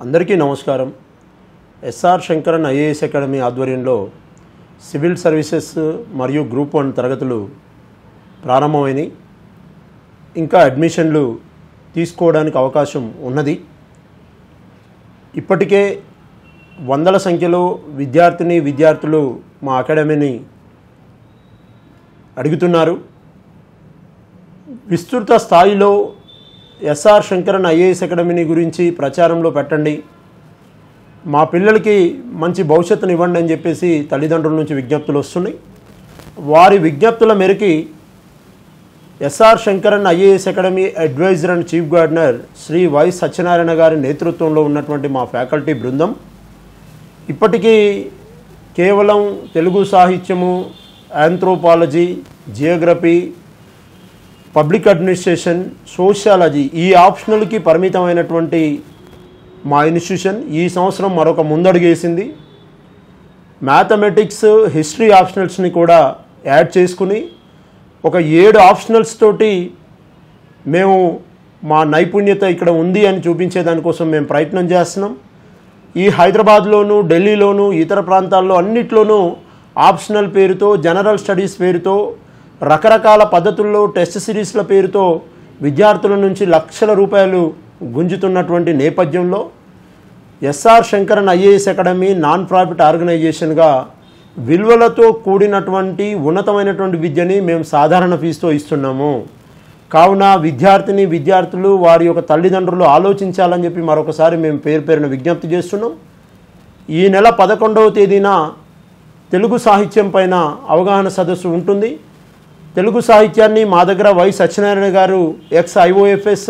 అందరికీ నమస్కారం SR Shankaran IAS academy ఆధ్వర్యంలో సివిల్ సర్వీసెస్ మరియు గ్రూప్ వన్ తరగతులు ప్రారంభమైనవి ఇంకా అడ్మిషన్లు తీసుకోవడానికి అవకాశం ఉన్నది ఇప్పటికే వందల సంఖ్యలో విద్యార్థిని విద్యార్థులు మా అకాడమీని అడుగుతున్నారు విస్తృత స్థాయిలో ఎస్ఆర్ శంకరన్ ఐఏఎస్ అకాడమీని గురించి ప్రచారంలో పెట్టండి మా పిల్లలకి మంచి భవిష్యత్తును ఇవ్వండి అని చెప్పేసి తల్లిదండ్రుల నుంచి విజ్ఞప్తులు వస్తున్నాయి వారి విజ్ఞప్తుల మేరకి SR Shankaran IAS academy adviser and chief gardener Shri Y Satyanarayana గారి నేతృత్వంలో ఉన్నటువంటి మా ఫ్యాకల్టీ బృందం ఇప్పటికీ కేవలం తెలుగు సాహిత్యము anthropology geography public administration sociology ఈ ఆప్షనల్కి పరిమితమైనటువంటి మా ఇన్స్టిట్యూషన్ ఈ సంవత్సరం మరొక ముందడుగేసింది మ్యాథమెటిక్స్ హిస్టరీ ఆప్షనల్స్ని కూడా యాడ్ చేసుకుని ఒక ఏడు ఆప్షనల్స్ తోటి మేము మా నైపుణ్యత ఇక్కడ ఉంది అని చూపించే దానికోసం మేము ప్రయత్నం చేస్తున్నాం ఈ హైదరాబాద్లోను ఢిల్లీలోను ఇతర ప్రాంతాల్లో అన్నిట్లోనూ ఆప్షనల్ పేరుతో జనరల్ స్టడీస్ పేరుతో రకరకాల పద్ధతుల్లో టెస్ట్ సిరీస్ల పేరుతో విద్యార్థుల నుంచి లక్షల రూపాయలు గుంజుతున్నటువంటి నేపథ్యంలో SR Shankaran IAS academy non profit ఆర్గనైజేషన్గా విలువలతో కూడినటువంటి ఉన్నతమైనటువంటి విద్యని మేము సాధారణ ఫీజుతో ఇస్తున్నాము కావున విద్యార్థిని విద్యార్థులు వారి యొక్క తల్లిదండ్రులు ఆలోచించాలని చెప్పి మరొకసారి మేము పేరు పేరున విజ్ఞప్తి చేస్తున్నాం ఈ నెల పదకొండవ తేదీన తెలుగు సాహిత్యం పైన అవగాహన సదస్సు ఉంటుంది తెలుగు సాహిత్యాన్ని మా దగ్గర వై సత్యనారాయణ గారు ఎక్స్ ఐఓఎఫ్ఎస్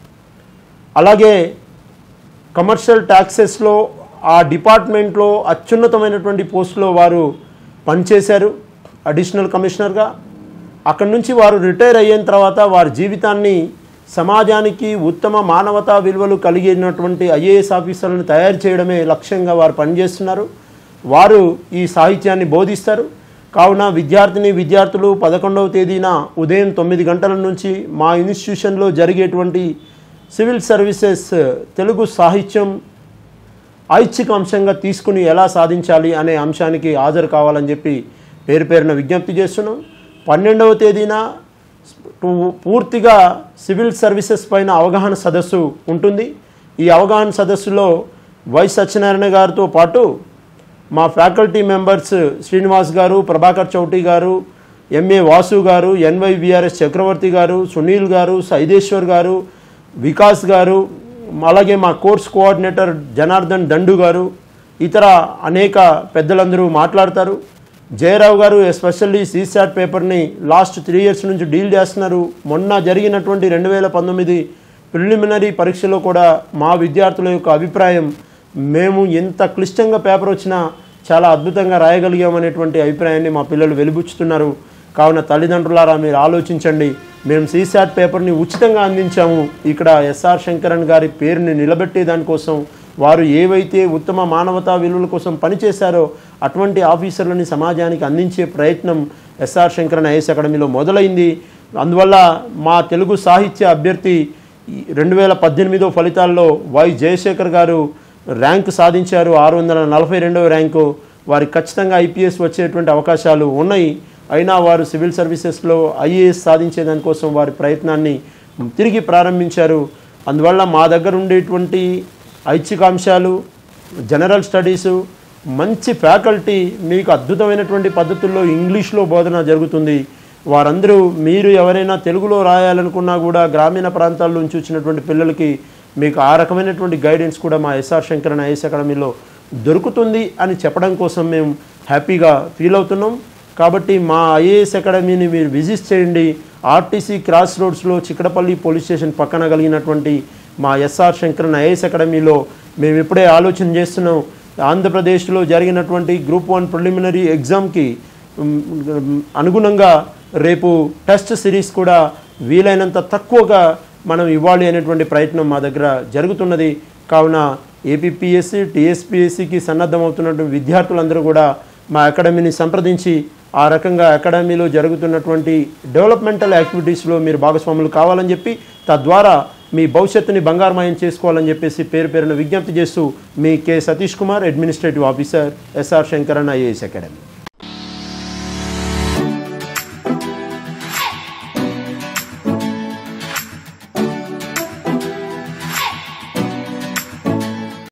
అలాగే కమర్షియల్ ట్యాక్సెస్లో ఆ డిపార్ట్మెంట్లో అత్యున్నతమైనటువంటి పోస్టులో వారు పనిచేశారు అడిషనల్ కమిషనర్గా అక్కడి నుంచి వారు రిటైర్ అయిన తర్వాత వారి జీవితాన్ని సమాజానికి ఉత్తమ మానవతా విలువలు కలిగినటువంటి ఐఏఎస్ ఆఫీసర్లను తయారు చేయడమే లక్ష్యంగా వారు పనిచేస్తున్నారు వారు ఈ సాహిత్యాన్ని బోధిస్తారు కావున విద్యార్థిని విద్యార్థులు పదకొండవ తేదీన ఉదయం తొమ్మిది గంటల నుంచి మా ఇన్స్టిట్యూషన్లో జరిగేటువంటి సివిల్ సర్వీసెస్ తెలుగు సాహిత్యం ఐచ్ఛిక అంశంగా తీసుకుని ఎలా సాధించాలి అనే అంశానికి హాజరు కావాలని చెప్పి పేరు పేరున విజ్ఞప్తి చేస్తున్నాం పన్నెండవ తేదీన టు- పూర్తిగా సివిల్ సర్వీసెస్ పైన అవగాహన సదస్సు ఉంటుంది ఈ అవగాహన సదస్సులో వై సత్యనారాయణ గారితో పాటు మా ఫ్యాకల్టీ మెంబర్స్ శ్రీనివాస్ గారు ప్రభాకర్ చౌటి గారు ఎంఏ వాసు గారు ఎన్వైవిఆర్ఎస్ చక్రవర్తి గారు సునీల్ గారు సైదేశ్వర్ గారు వికాస్ గారు అలాగే మా కోర్స్ కోఆర్డినేటర్ జనార్దన్ దండు గారు ఇతర అనేక పెద్దలందరూ మాట్లాడతారు జయరావు గారు ఎస్పెషల్లీ సీసాట్ పేపర్ని లాస్ట్ త్రీ ఇయర్స్ నుంచి డీల్ చేస్తున్నారు మొన్న జరిగినటువంటి రెండు వేల పంతొమ్మిది ప్రిలిమినరీ పరీక్షలో కూడా మా విద్యార్థుల యొక్క అభిప్రాయం మేము ఎంత క్లిష్టంగా పేపర్ వచ్చినా చాలా అద్భుతంగా రాయగలిగామనేటువంటి అభిప్రాయాన్ని మా పిల్లలు వెలిబుచ్చుతున్నారు కావున తల్లిదండ్రులారా మీరు ఆలోచించండి మేము సీసాట్ పేపర్ని ఉచితంగా అందించాము ఇక్కడ ఎస్ఆర్ శంకరన్ గారి పేరుని నిలబెట్టే దానికోసం వారు ఏవైతే ఉత్తమ మానవతా విలువల కోసం పనిచేశారో అటువంటి ఆఫీసర్లని సమాజానికి అందించే ప్రయత్నం ఎస్ఆర్ శంకరన్ ఐఎస్ అకాడమీలో మొదలైంది అందువల్ల మా తెలుగు సాహిత్య అభ్యర్థి రెండు వేల పద్దెనిమిదో ఫలితాల్లో వై జయశేఖర్ గారు ర్యాంకు సాధించారు ఆరు వందల నలభై రెండవ ర్యాంకు వారికి ఖచ్చితంగా ఐపీఎస్ వచ్చేటువంటి అవకాశాలు ఉన్నాయి అయినా వారు సివిల్ సర్వీసెస్లో ఐఏఎస్ సాధించే దానికోసం వారి ప్రయత్నాన్ని తిరిగి ప్రారంభించారు అందువల్ల మా దగ్గర ఉండేటువంటి ఐచ్ఛికాంశాలు జనరల్ స్టడీసు మంచి ఫ్యాకల్టీ మీకు అద్భుతమైనటువంటి పద్ధతుల్లో ఇంగ్లీష్లో బోధన జరుగుతుంది వారందరూ మీరు ఎవరైనా తెలుగులో రాయాలనుకున్నా కూడా గ్రామీణ ప్రాంతాల నుంచి వచ్చినటువంటి పిల్లలకి మీకు ఆ రకమైనటువంటి గైడెన్స్ కూడా మా ఎస్ఆర్ శంకరన్ ఐఎస్ అకాడమీలో దొరుకుతుంది అని చెప్పడం కోసం మేము హ్యాపీగా ఫీల్ అవుతున్నాం కాబట్టి మా ఐఏఎస్ అకాడమీని మీరు విజిట్ చేయండి ఆర్టీసీ క్రాస్ రోడ్స్లో చిక్కడపల్లి పోలీస్ స్టేషన్ పక్కన కలిగినటువంటి మా ఎస్ఆర్ శంకరన్ ఐఏఎస్ అకాడమీలో మేము ఇప్పుడే ఆలోచన చేస్తున్నాం ఆంధ్రప్రదేశ్లో జరిగినటువంటి గ్రూప్ వన్ ప్రిలిమినరీ ఎగ్జామ్కి ఉమ్, అనుగుణంగా రేపు టెస్ట్ సిరీస్ కూడా వీలైనంత తక్కువగా మనం ఇవ్వాలి అనేటువంటి ప్రయత్నం మా దగ్గర జరుగుతున్నది కావున ఏపీపీఎస్సి టీఎస్పీఎస్సికి సన్నద్ధమవుతున్నటువంటి విద్యార్థులందరూ కూడా మా అకాడమీని సంప్రదించి ఆ రకంగా అకాడమీలో జరుగుతున్నటువంటి డెవలప్మెంటల్ యాక్టివిటీస్లో మీరు భాగస్వాములు కావాలని చెప్పి తద్వారా మీ భవిష్యత్తుని బంగారమయం చేసుకోవాలని చెప్పేసి పేరు పేరున విజ్ఞప్తి చేస్తూ మీ K Satish Kumar administrative officer SR Shankaran IAS academy